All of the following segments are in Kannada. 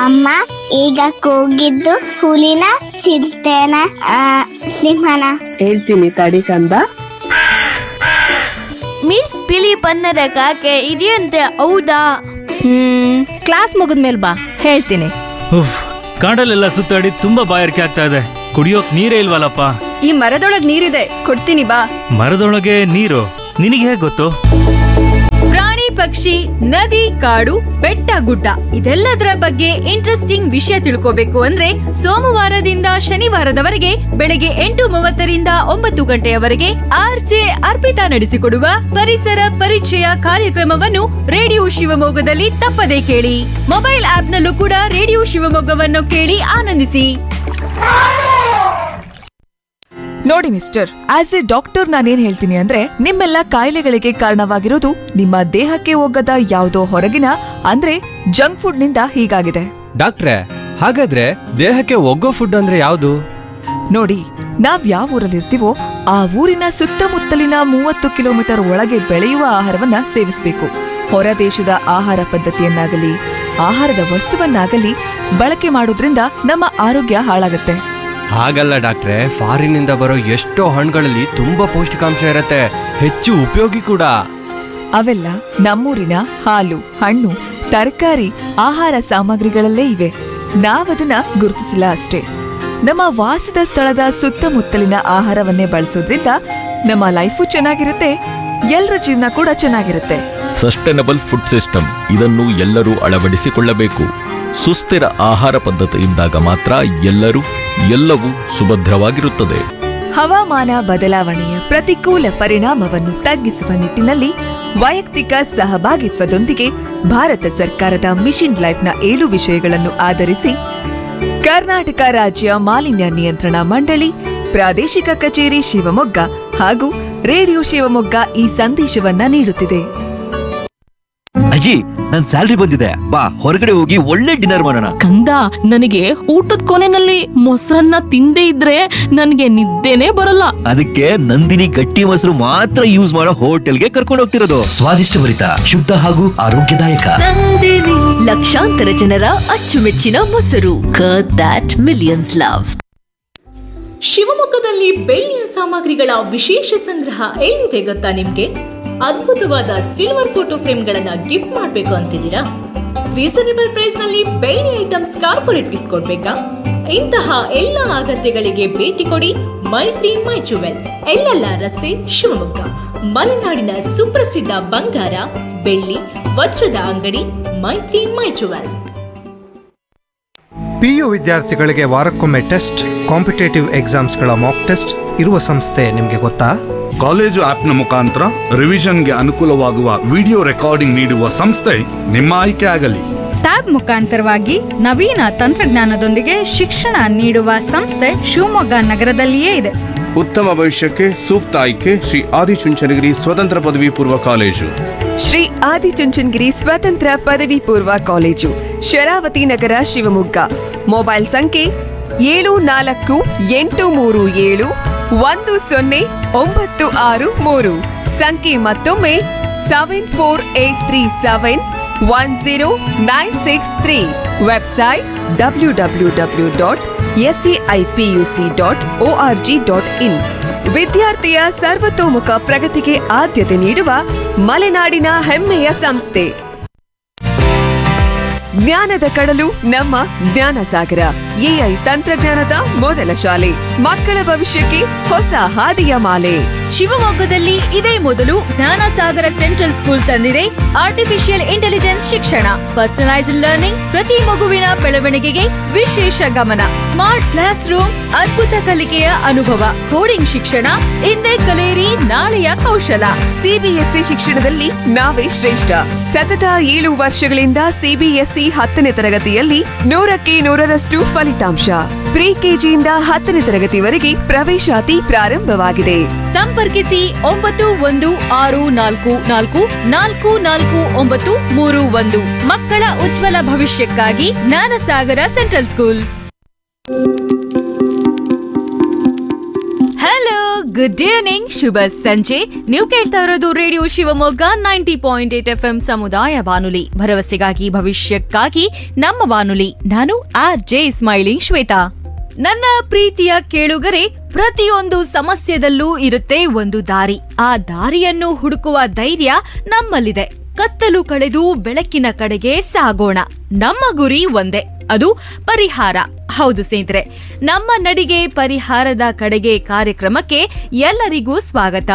ಅಮ್ಮ ಈಗ ಕೂಗಿದ್ದು ಹುಲಿನ ಚಿರತೆನ ಆ, ಸಿಂಹನ ಹೇಳ್ತೀನಿ ತಡಿ ಕಂದ ಮಿಸ್ ಬಿಳಿ ಬಣ್ಣದ ಕಾಗೆ ಇದೆಯಂತೆ ಹೌದಾ ಹ್ಮ್ ಕ್ಲಾಸ್ ಮುಗಿದ್ಮೇಲೆ ಬಾ ಹೇಳ್ತೀನಿ ಉಫ್ ಕಾಡಲ್ಲೆಲ್ಲ ಸುತ್ತಾಡಿ ತುಂಬಾ ಬಾಯಾರಿಕೆ ಆಗ್ತಾ ಇದೆ ಕುಡಿಯೋಕ್ ನೀರೇ ಇಲ್ವಲ್ಲಪ್ಪ ಈ ಮರದೊಳಗ್ ನೀರಿದೆ ಕೊಡ್ತೀನಿ ಬಾ ಮರದೊಳಗೆ ನೀರು ನಿನಗೆ ಹೇಗೆ ಗೊತ್ತು ಪ್ರಾಣಿ ಪಕ್ಷಿ ನದಿ ಕಾಡು ಬೆಟ್ಟ ಗುಡ್ಡ ಇದೆಲ್ಲದರ ಬಗ್ಗೆ ಇಂಟ್ರೆಸ್ಟಿಂಗ್ ವಿಷಯ ತಿಳ್ಕೋಬೇಕು ಅಂದ್ರೆ ಸೋಮವಾರದಿಂದ ಶನಿವಾರದವರೆಗೆ ಬೆಳಗ್ಗೆ ಎಂಟು ಮೂವತ್ತರಿಂದ ಒಂಬತ್ತು ಗಂಟೆಯವರೆಗೆ ಆರ್ಜೆ ಅರ್ಪಿತಾ ನಡೆಸಿಕೊಡುವ ಪರಿಸರ ಪರಿಚಯ ಕಾರ್ಯಕ್ರಮವನ್ನು ರೇಡಿಯೋ ಶಿವಮೊಗ್ಗದಲ್ಲಿ ತಪ್ಪದೇ ಕೇಳಿ ಮೊಬೈಲ್ ಆಪ್ನಲ್ಲೂ ಕೂಡ ರೇಡಿಯೋ ಶಿವಮೊಗ್ಗವನ್ನು ಕೇಳಿ ಆನಂದಿಸಿ ನೋಡಿ ಮಿಸ್ಟರ್ ಆಸ್ ಎ ಡಾಕ್ಟರ್ ನಾನೇನ್ ಹೇಳ್ತೀನಿ ಅಂದ್ರೆ ನಿಮ್ಮೆಲ್ಲ ಕಾಯಿಲೆಗಳಿಗೆ ಕಾರಣವಾಗಿರೋದು ನಿಮ್ಮ ದೇಹಕ್ಕೆ ಹೋಗದ ಯಾವುದೋ ಹೊರಗಿನ ಅಂದ್ರೆ ಜಂಕ್ ಫುಡ್ ನಿಂದ ಹೀಗಾಗಿದೆ ಡಾಕ್ಟ್ರೆ ಹಾಗಾದ್ರೆ ದೇಹಕ್ಕೆ ಒಗ್ಗೋ ಫುಡ್ ಅಂದ್ರೆ ಯಾವುದು ನೋಡಿ ನಾವ್ ಯಾವ ಊರಲ್ಲಿರ್ತೀವೋ ಆ ಊರಿನ ಸುತ್ತಮುತ್ತಲಿನ ಮೂವತ್ತು ಕಿಲೋಮೀಟರ್ ಒಳಗೆ ಬೆಳೆಯುವ ಆಹಾರವನ್ನ ಸೇವಿಸಬೇಕು ಹೊರ ದೇಶದ ಆಹಾರ ಪದ್ಧತಿಯನ್ನಾಗಲಿ ಆಹಾರದ ವಸ್ತುವನ್ನಾಗಲಿ ಬಳಕೆ ಮಾಡೋದ್ರಿಂದ ನಮ್ಮ ಆರೋಗ್ಯ ಹಾಳಾಗುತ್ತೆ ಹಾಗಲ್ಲ ಡಾಕ್ಟ್ರೆ ಫಾರಿನಿಂದ ಬರೋ ಎಷ್ಟೋ ಹಣ್ಣುಗಳಲ್ಲಿ ತುಂಬಾ ಪೌಷ್ಟಿಕಾಂಶ ಇರತ್ತೆ ಹೆಚ್ಚು ಉಪಯೋಗಿ ಕೂಡ ಅವೆಲ್ಲ ನಮ್ಮೂರಿನ ಹಾಲು ಹಣ್ಣು ತರಕಾರಿ ಆಹಾರ ಸಾಮಗ್ರಿಗಳಲ್ಲೇ ಇವೆ ನಾವದನ್ನ ಗುರುತಿಸಿಲ್ಲ ಅಷ್ಟೇ ನಮ್ಮ ವಾಸದ ಸ್ಥಳದ ಸುತ್ತಮುತ್ತಲಿನ ಆಹಾರವನ್ನೇ ಬಳಸೋದ್ರಿಂದ ನಮ್ಮ ಲೈಫು ಚೆನ್ನಾಗಿರುತ್ತೆ ಎಲ್ಲರ ಜೀವನ ಕೂಡ ಚೆನ್ನಾಗಿರುತ್ತೆ ಸಸ್ಟೈನಬಲ್ ಫುಡ್ ಸಿಸ್ಟಮ್ ಇದನ್ನು ಎಲ್ಲರೂ ಅಳವಡಿಸಿಕೊಳ್ಳಬೇಕು ಸುಸ್ಥಿರ ಆಹಾರ ಪದ್ಧತಿಯಿಂದಾಗ ಮಾತ್ರ ಎಲ್ಲರೂ ಎಲ್ಲವೂ ಸುಭದ್ರವಾಗಿರುತ್ತದೆ ಹವಾಮಾನ ಬದಲಾವಣೆಯ ಪ್ರತಿಕೂಲ ಪರಿಣಾಮವನ್ನು ತಗ್ಗಿಸುವ ನಿಟ್ಟಿನಲ್ಲಿ ವೈಯಕ್ತಿಕ ಸಹಭಾಗಿತ್ವದೊಂದಿಗೆ ಭಾರತ ಸರ್ಕಾರದ ಮಿಷನ್ ಲೈಫ್ನ ಏಳು ವಿಷಯಗಳನ್ನು ಆಧರಿಸಿ ಕರ್ನಾಟಕ ರಾಜ್ಯ ಮಾಲಿನ್ಯ ನಿಯಂತ್ರಣ ಮಂಡಳಿ ಪ್ರಾದೇಶಿಕ ಕಚೇರಿ ಶಿವಮೊಗ್ಗ ಹಾಗೂ ರೇಡಿಯೋ ಶಿವಮೊಗ್ಗ ಈ ಸಂದೇಶವನ್ನ ನೀಡುತ್ತಿದೆ ಅಜ್ಜಿ ನನ್ ಸ್ಯಾಲ್ರಿ ಬಂದಿದೆ ಬಾ ಹೊರಗಡೆ ಹೋಗಿ ಒಳ್ಳೆ ಡಿನ್ನರ್ ಮಾಡೋಣ ಕಂದ ನನಗೆ ಊಟದ ಕೊನೆನಲ್ಲಿ ಮೊಸರನ್ನ ತಿಂದೇ ಇದ್ರೆ ನನಗೆ ನಿದ್ದೆನೇ ಬರಲ್ಲ ಅದಕ್ಕೆ ನಂದಿನಿ ಗಟ್ಟಿ ಮೊಸರು ಮಾತ್ರ ಯೂಸ್ ಮಾಡೋ ಹೋಟೆಲ್ಗೆ ಕರ್ಕೊಂಡು ಹೋಗ್ತಿರೋದು ಸ್ವಾದಿಷ್ಟಭರಿತ ಶುದ್ಧ ಹಾಗೂ ಆರೋಗ್ಯದಾಯಕ ಲಕ್ಷಾಂತರ ಜನರ ಅಚ್ಚುಮೆಚ್ಚಿನ ಮೊಸರು ದಟ್ ಮಿಲಿಯನ್ಸ್ ಲವ್ ಶಿವಮೊಗ್ಗದಲ್ಲಿ ಬೆಳ್ಳಿಯ ಸಾಮಗ್ರಿಗಳ ವಿಶೇಷ ಸಂಗ್ರಹ ಎಲ್ಲಿದೆ ಗೊತ್ತಾ ನಿಮ್ಗೆ ಅದ್ಭುತವಾದ ಸಿಲ್ವರ್ ಫೋಟೋ ಫ್ರೇಮ್ಗಳನ್ನ ಗಿಫ್ಟ್ ಮಾಡ್ಬೇಕು ಅಂತಿದ್ದೀರಾ ರೀಸನೇಬಲ್ ಪ್ರೈಸ್ ನಲ್ಲಿ ಬೆಳ್ಳಿ ಐಟಮ್ಸ್ ಕಾರ್ಪೊರೇಟ್ ಗಿಫ್ಟ್ ಕೊಡ್ಬೇಕಾ ಇಂತಹ ಎಲ್ಲ ಅಗತ್ಯಗಳಿಗೆ ಭೇಟಿ ಕೊಡಿ ಮೈತ್ರಿ ಮೈ ಜುವೆಲ್ ಎಲ್ಲೆಲ್ಲ ರಸ್ತೆ ಶಿವಮೊಗ್ಗ ಮಲೆನಾಡಿನ ಸುಪ್ರಸಿದ್ಧ ಬಂಗಾರ ಬೆಳ್ಳಿ ವಜ್ರದ ಅಂಗಡಿ ಮೈತ್ರಿ ಮೈ ಜುವೆಲ್ ಪಿಯು ವಿದ್ಯಾರ್ಥಿಗಳಿಗೆ ವಾರಕ್ಕೊಮ್ಮೆ ಟೆಸ್ಟ್ ಕಾಂಪಿಟೇಟಿವ್ ಎಕ್ಸಾಮ್ಸ್ಗಳ ಮಾಕ್ ಟೆಸ್ಟ್ ಇರುವ ಸಂಸ್ಥೆ ನಿಮಗೆ ಗೊತ್ತಾ ಕಾಲೇಜು ಆಪ್ನ ಮುಖಾಂತರ ರಿವಿಷನ್ಗೆ ಅನುಕೂಲವಾಗುವ ವಿಡಿಯೋ ರೆಕಾರ್ಡಿಂಗ್ ನೀಡುವ ಸಂಸ್ಥೆ ನಿಮ್ಮ ಆಯ್ಕೆ ಆಗಲಿ ಟ್ಯಾಬ್ ಮುಖಾಂತರವಾಗಿ ನವೀನ ತಂತ್ರಜ್ಞಾನದೊಂದಿಗೆ ಶಿಕ್ಷಣ ನೀಡುವ ಸಂಸ್ಥೆ ಶಿವಮೊಗ್ಗ ನಗರದಲ್ಲಿಯೇ ಇದೆ ಉತ್ತಮ ಭವಿಷ್ಯಕ್ಕೆ ಸೂಕ್ತ ಆಯ್ಕೆ ಶ್ರೀ ಆದಿಚುಂಚನಗಿರಿ ಸ್ವತಂತ್ರ ಪದವಿ ಪೂರ್ವ ಕಾಲೇಜು ಶ್ರೀ ಆದಿಚುಂಚನಗಿರಿ ಸ್ವತಂತ್ರ ಪದವಿ ಪೂರ್ವ ಕಾಲೇಜು ಶರಾವತಿ ನಗರ ಶಿವಮೊಗ್ಗ ಮೊಬೈಲ್ ಸಂಖ್ಯೆ ಏಳು ನಾಲ್ಕು ಎಂಟು ಮೂರು ಏಳು ಒಂದು ಸೊನ್ನೆ ಒಂಬತ್ತು ಆರು ಮೂರು ಸಂಖ್ಯೆ ಮತ್ತೊಮ್ಮೆ seven four eight three seven one zero nine six three website W W W dot SCIPUC dot O R G dot in ವಿದ್ಯಾರ್ಥಿಯ ಸರ್ವತೋಮುಖ ಪ್ರಗತಿಗೆ ಆದ್ಯತೆ ನೀಡುವ ಮಲೆನಾಡಿನ ಹೆಮ್ಮೆಯ ಸಂಸ್ಥೆ ಜ್ಞಾನದ ಕಡಲು ನಮ್ಮ ಜ್ಞಾನ ಸಾಗರ ಎಐ ತಂತ್ರಜ್ಞಾನದ ಮೊದಲ ಶಾಲೆ ಮಕ್ಕಳ ಭವಿಷ್ಯಕ್ಕೆ ಹೊಸ ಹಾದಿಯ ಮಾಲೆ ಶಿವಮೊಗ್ಗದಲ್ಲಿ ಇದೇ ಮೊದಲು ಜ್ಞಾನಸಾಗರ ಸೆಂಟ್ರಲ್ ಸ್ಕೂಲ್ ತಂದಿದೆ ಆರ್ಟಿಫಿಷಿಯಲ್ ಇಂಟೆಲಿಜೆನ್ಸ್ ಶಿಕ್ಷಣ ಪರ್ಸನಲೈಸ್ಡ್ ಲರ್ನಿಂಗ್ ಪ್ರತಿ ಮಗುವಿನ ಬೆಳವಣಿಗೆಗೆ ವಿಶೇಷ ಗಮನ ಸ್ಮಾರ್ಟ್ ಕ್ಲಾಸ್ ರೂಮ್ ಅದ್ಭುತ ಕಲಿಕೆಯ ಅನುಭವ ಕೋಡಿಂಗ್ ಶಿಕ್ಷಣ ಇಂದೇ ಕಲಿಯಿರಿ ನಾಳೆಯ ಕೌಶಲ ಸಿಬಿಎಸ್ಇ ಶಿಕ್ಷಣದಲ್ಲಿ ನಾವೇ ಶ್ರೇಷ್ಠ ಸತತ ಏಳು ವರ್ಷಗಳಿಂದ ಸಿಬಿಎಸ್ಇ ಹತ್ತನೇ ತರಗತಿಯಲ್ಲಿ ನೂರಕ್ಕೆ ನೂರರಷ್ಟು ಫಲಿತಾಂಶ ಪ್ರಿ ಕೆಜಿಯಿಂದ ಹತ್ತನೇ ತರಗತಿವರೆಗೆ ಪ್ರವೇಶಾತಿ ಪ್ರಾರಂಭವಾಗಿದೆ ಸಂಪರ್ಕಿಸಿ ಒಂಬತ್ತು ಒಂದು ಆರು ನಾಲ್ಕು ನಾಲ್ಕು ನಾಲ್ಕು ನಾಲ್ಕು ಒಂಬತ್ತು ಮೂರು ಒಂದು ಮಕ್ಕಳ ಉಜ್ವಲ ಭವಿಷ್ಯಕ್ಕಾಗಿ Jnanasagara central school hello good evening ಶುಭ ಸಂಜೆ ನೀವು ಕೇಳ್ತಾ ಇರೋದು radio Shivamogga ninety point eight F M ಸಮುದಾಯ ಬಾನುಲಿ ಭರವಸೆಗಾಗಿ ಭವಿಷ್ಯಕ್ಕಾಗಿ ನಮ್ಮ ಬಾನುಲಿ ನಾನು ಆರ್ ಜೆ ಸ್ಮೈಲಿಂಗ್ ಶ್ವೇತಾ ನನ್ನ ಪ್ರೀತಿಯ ಕೇಳುಗರೆ ಪ್ರತಿಯೊಂದು ಸಮಸ್ಯೆದಲ್ಲೂ ಇರುತ್ತೆ ಒಂದು ದಾರಿ ಆ ದಾರಿಯನ್ನು ಹುಡುಕುವ ಧೈರ್ಯ ನಮ್ಮಲ್ಲಿದೆ ಕತ್ತಲು ಕಳೆದು ಬೆಳಕಿನ ಕಡೆಗೆ ಸಾಗೋಣ ನಮ್ಮ ಗುರಿ ಒಂದೇ ಅದು ಪರಿಹಾರ ಹೌದು ಸ್ನೇಹಿತರೆ ನಮ್ಮ ನಡಿಗೆ ಪರಿಹಾರದ ಕಡೆಗೆ ಕಾರ್ಯಕ್ರಮಕ್ಕೆ ಎಲ್ಲರಿಗೂ ಸ್ವಾಗತ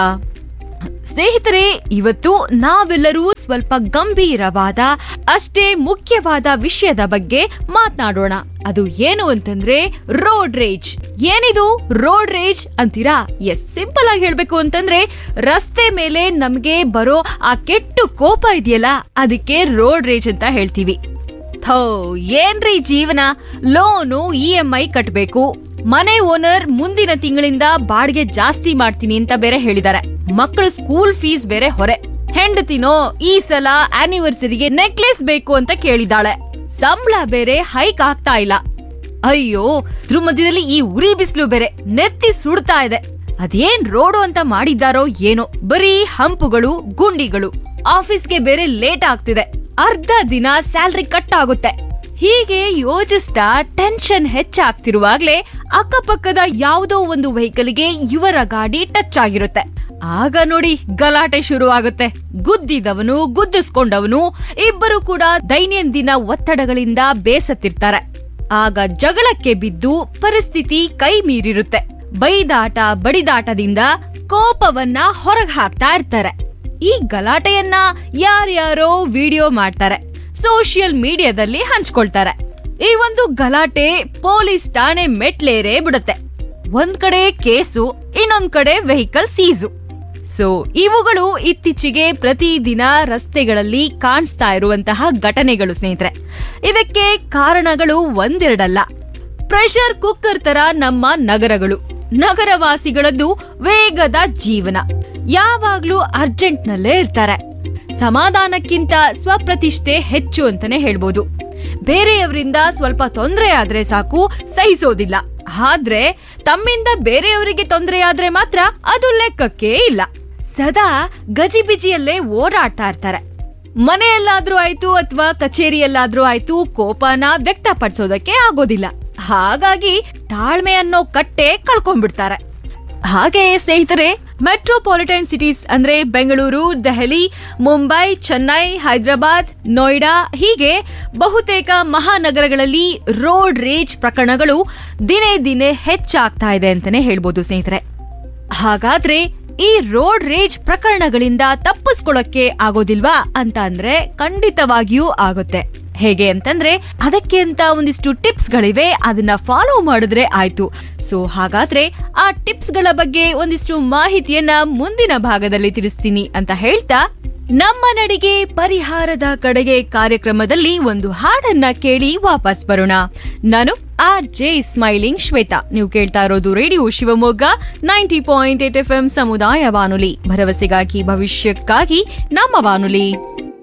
ಸ್ನೇಹಿತರೆ ಇವತ್ತು ನಾವೆಲ್ಲರೂ ಸ್ವಲ್ಪ ಗಂಭೀರವಾದ ಅಷ್ಟೇ ಮುಖ್ಯವಾದ ವಿಷಯದ ಬಗ್ಗೆ ಮಾತನಾಡೋಣ ಅದು ಏನು ಅಂತಂದ್ರೆ ರೋಡ್ ರೇಜ್ ಏನಿದು ರೋಡ್ ರೇಜ್ ಅಂತೀರಾ ಎಸ್ ಸಿಂಪಲ್ ಆಗಿ ಹೇಳ್ಬೇಕು ಅಂತಂದ್ರೆ ರಸ್ತೆ ಮೇಲೆ ನಮ್ಗೆ ಬರೋ ಆ ಕೆಟ್ಟು ಕೋಪ ಇದೆಯಲ್ಲ ಅದಕ್ಕೆ ರೋಡ್ ರೇಜ್ ಅಂತ ಹೇಳ್ತೀವಿ ಥೋ ಏನ್ರಿ ಜೀವನ ಲೋನು ಇ ಎಂ ಐ ಕಟ್ಬೇಕು ಮನೆ ಓನರ್ ಮುಂದಿನ ತಿಂಗಳಿಂದ ಬಾಡಿಗೆ ಜಾಸ್ತಿ ಮಾಡ್ತೀನಿ ಅಂತ ಬೇರೆ ಹೇಳಿದಾರೆ ಮಕ್ಕಳು ಸ್ಕೂಲ್ ಫೀಸ್ ಬೇರೆ ಹೊರೆ ಹೆಂಡತಿನೋ ಈ ಸಲ ಆನಿವರ್ಸರಿಗೆ ನೆಕ್ಲೆಸ್ ಬೇಕು ಅಂತ ಕೇಳಿದಾಳೆ ಸಂಬಳ ಬೇರೆ ಹೈಕ್ ಆಗ್ತಾ ಇಲ್ಲ ಅಯ್ಯೋ ಇದ್ರ ಮಧ್ಯದಲ್ಲಿ ಈ ಉರಿ ಬಿಸಿಲು ಬೇರೆ ನೆತ್ತಿ ಸುಡ್ತಾ ಇದೆ ಅದೇನ್ ರೋಡು ಅಂತ ಮಾಡಿದ್ದಾರೋ ಏನೋ ಬರೀ ಹಂಪುಗಳು ಗುಂಡಿಗಳು ಆಫೀಸ್ಗೆ ಬೇರೆ ಲೇಟ್ ಆಗ್ತಿದೆ ಅರ್ಧ ದಿನ ಸ್ಯಾಲ್ರಿ ಕಟ್ ಆಗುತ್ತೆ ಹೀಗೆ ಯೋಚಿಸ್ತಾ ಟೆನ್ಷನ್ ಹೆಚ್ಚಾಗ್ತಿರುವಾಗ್ಲೇ ಅಕ್ಕಪಕ್ಕದ ಯಾವುದೋ ಒಂದು ವೆಹಿಕಲ್ಗೆ ಇವರ ಗಾಡಿ ಟಚ್ ಆಗಿರುತ್ತೆ ಆಗ ನೋಡಿ ಗಲಾಟೆ ಶುರು ಆಗುತ್ತೆ ಗುದ್ದಿದವನು ಗುದ್ದಿಸ್ಕೊಂಡವನು ಇಬ್ಬರು ಕೂಡ ದೈನಂದಿನ ಒತ್ತಡಗಳಿಂದ ಬೇಸತ್ತಿರ್ತಾರೆ ಆಗ ಜಗಳಕ್ಕೆ ಬಿದ್ದು ಪರಿಸ್ಥಿತಿ ಕೈ ಮೀರಿರುತ್ತೆ ಬೈದಾಟ ಬಡಿದಾಟದಿಂದ ಕೋಪವನ್ನ ಹೊರಗೆ ಹಾಕ್ತಾ ಇರ್ತಾರೆ ಈ ಗಲಾಟೆಯನ್ನ ಯಾರ್ಯಾರೋ ವಿಡಿಯೋ ಮಾಡ್ತಾರೆ ಸೋಷಿಯಲ್ ಮೀಡಿಯಾದಲ್ಲಿ ಹಂಚ್ಕೊಳ್ತಾರೆ ಈ ಒಂದು ಗಲಾಟೆ ಪೊಲೀಸ್ ಠಾಣೆ ಮೆಟ್ಲೇರೇ ಬಿಡುತ್ತೆ ಒಂದ್ ಕಡೆ ಕೇಸು ಇನ್ನೊಂದ್ ಕಡೆ ವೆಹಿಕಲ್ ಸೀಸು ಸೊ ಇವುಗಳು ಇತ್ತೀಚೆಗೆ ಪ್ರತಿದಿನ ರಸ್ತೆಗಳಲ್ಲಿ ಕಾಣಿಸ್ತಾ ಇರುವಂತಹ ಘಟನೆಗಳು ಸ್ನೇಹಿತರೆ ಇದಕ್ಕೆ ಕಾರಣಗಳು ಒಂದೆರಡಲ್ಲ ಪ್ರೆಷರ್ ಕುಕ್ಕರ್ ತರ ನಮ್ಮ ನಗರಗಳು ನಗರವಾಸಿಗಳದ್ದು ವೇಗದ ಜೀವನ ಯಾವಾಗ್ಲೂ ಅರ್ಜೆಂಟ್ ನಲ್ಲೇ ಇರ್ತಾರೆ ಸಮಾಧಾನಕ್ಕಿಂತ ಸ್ವಪ್ರತಿಷ್ಠೆ ಹೆಚ್ಚು ಅಂತಾನೆ ಹೇಳ್ಬೋದು ಬೇರೆಯವರಿಂದ ಸ್ವಲ್ಪ ತೊಂದರೆ ಆದ್ರೆ ಸಾಕು ಸಹಿಸೋದಿಲ್ಲ ಆದ್ರೆ ತಮ್ಮಿಂದ ಬೇರೆಯವರಿಗೆ ತೊಂದರೆ ಆದ್ರೆ ಮಾತ್ರ ಅದು ಲೆಕ್ಕಕ್ಕೆ ಇಲ್ಲ ಸದಾ ಗಜಿಬಿಜಿಯಲ್ಲೇ ಓಡಾಡ್ತಾ ಇರ್ತಾರೆ ಮನೆಯಲ್ಲಾದ್ರೂ ಆಯ್ತು ಅಥವಾ ಕಚೇರಿಯಲ್ಲಾದ್ರೂ ಆಯ್ತು ಕೋಪನ ವ್ಯಕ್ತಪಡಿಸೋದಕ್ಕೆ ಆಗೋದಿಲ್ಲ ಹಾಗಾಗಿ ತಾಳ್ಮೆ ಅನ್ನೋ ಕಟ್ಟೆ ಕಳ್ಕೊಂಡ್ಬಿಡ್ತಾರೆ ಹಾಗೆ ಸ್ನೇಹಿತರೆ ಮೆಟ್ರೋಪಾಲಿಟನ್ ಸಿಟೀಸ್ ಅಂದ್ರೆ ಬೆಂಗಳೂರು ದೆಹಲಿ ಮುಂಬೈ ಚೆನ್ನೈ ಹೈದರಾಬಾದ್ ನೋಯ್ಡಾ ಹೀಗೆ ಬಹುತೇಕ ಮಹಾನಗರಗಳಲ್ಲಿ ರೋಡ್ ರೇಜ್ ಪ್ರಕರಣಗಳು ದಿನೇ ದಿನೇ ಹೆಚ್ಚಾಗ್ತಾ ಇದೆ ಅಂತಾನೆ ಹೇಳ್ಬೋದು ಸ್ನೇಹಿತರೆ ಹಾಗಾದ್ರೆ ಈ ರೋಡ್ ರೇಜ್ ಪ್ರಕರಣಗಳಿಂದ ತಪ್ಪಿಸ್ಕೊಳ್ಳಕ್ಕೆ ಆಗೋದಿಲ್ವಾ ಅಂತ ಅಂದ್ರೆ ಖಂಡಿತವಾಗಿಯೂ ಆಗುತ್ತೆ ಹೇಗೆ ಅಂತಂದ್ರೆ ಅದಕ್ಕೆ ಅಂತ ಒಂದಿಷ್ಟು ಟಿಪ್ಸ್ ಗಳಿವೆ ಅದನ್ನ ಫಾಲೋ ಮಾಡಿದ್ರೆ ಆಯ್ತು ಸೊ ಹಾಗಾದ್ರೆ ಆ ಟಿಪ್ಸ್ ಗಳ ಬಗ್ಗೆ ಒಂದಿಷ್ಟು ಮಾಹಿತಿಯನ್ನ ಮುಂದಿನ ಭಾಗದಲ್ಲಿ ತಿಳಿಸ್ತೀನಿ ಅಂತ ಹೇಳ್ತಾ ನಮ್ಮ ನಡಿಗೆ ಪರಿಹಾರದ ಕಡೆಗೆ ಕಾರ್ಯಕ್ರಮದಲ್ಲಿ ಒಂದು ಹಾಡನ್ನ ಕೇಳಿ ವಾಪಸ್ ಬರೋಣ ನಾನು ಆರ್ ಜೆ ಸ್ಮೈಲಿಂಗ್ ಶ್ವೇತಾ ನೀವು ಕೇಳ್ತಾ ಇರೋದು radio Shivamogga ninety point eight F M ಸಮುದಾಯ ಬಾನುಲಿ ಭರವಸೆಗಾಗಿ ಭವಿಷ್ಯಕ್ಕಾಗಿ ನಮ್ಮ ಬಾನುಲಿ